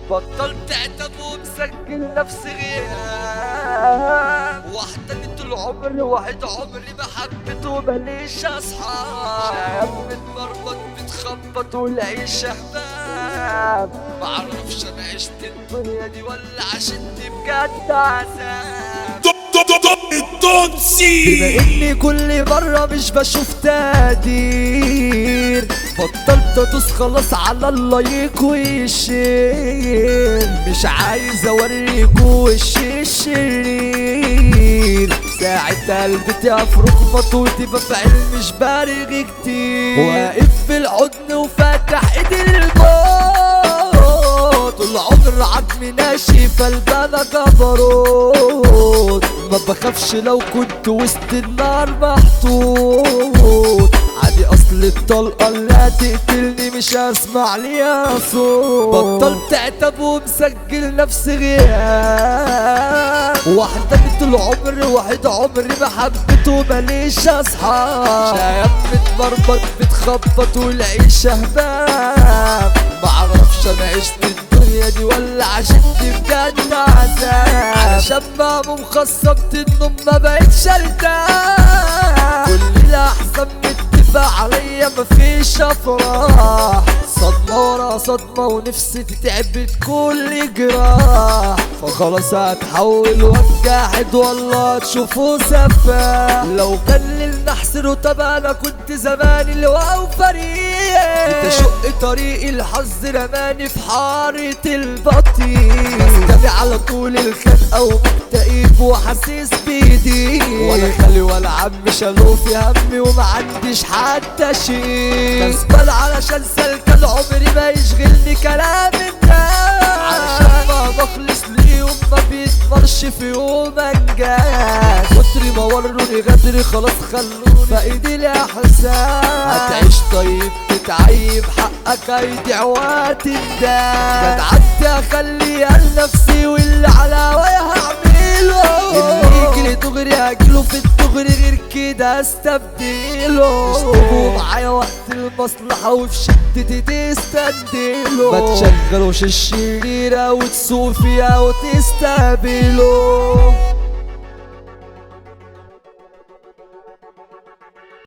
بطلت اعتب ومسجل نفسي غياب واحدة من طول عمري واحد عمري ما حبيت وماليش اصحاب شاب متمرمط بتخبط والعيش احباب معرفش انا عشت الدنيا دي ولا عشت بجد عذاب التونسي بما اني كل مرة مش بشوف تقدير بطلت ادوس خلاص على الله يكوي الشير مش عايز اوريكوا وشي الشرير ساعة قلبي تفرق مطوتي بفعل مش بارغ كتير واقف في الحضن وفاتح ايدي للموت طول عمر عدمي ناشف البنا جبروت ما بخافش لو كنت وسط النار محطوط عادي اصل الطلقة اللي هتقتلني مش هسمع ليها صوت بطلت اعتب ومسجل نفسي غياب واحدة من طول عمري واحد عمري ما حبيته ماليش اصحاب شايف متمرمط بتخبط والعيشة هباب معرفش انا عشت الدنيا دي ولا عشت بجد عذاب علشان ماما مخصبت النوم ما بقتش ارتاح كل الاحزان متفق عليا مفيش افراح صدمة ورا صدمة ونفسي تتعبت كل جراح فخلاص هتحول واتجاحد والله تشوفوا سفاح لو كان للنحسر طب انا كنت زماني لواء فريق تشق طريق الحظ رماني في حارة البطيء بستبي على طول الخنقة ومكتئب وحاسس بيدي ولا خالي ولا عم شالوه في همي وما عنديش حتى شيء كسبان علشان سلكان عمري ما يشغلني كلام الناس علشان ما بخلص ليهم ما بيتمرش في يوم انجاز كتري ما وروني غدري خلاص خلوني فايدي الاحساس هتعيش طيب تتعيب حقك هيضيع وقت الداس جدعنت اخليها لنفسي واللي على هوايا هعمله اللي يجري دغري هجيله في الدغري غير كده استبدله اشتغلوا معايا وقت المصلحة وفي شدتي تستندله ما تشغلوش الشريرة وتسوق فيها وتستقبله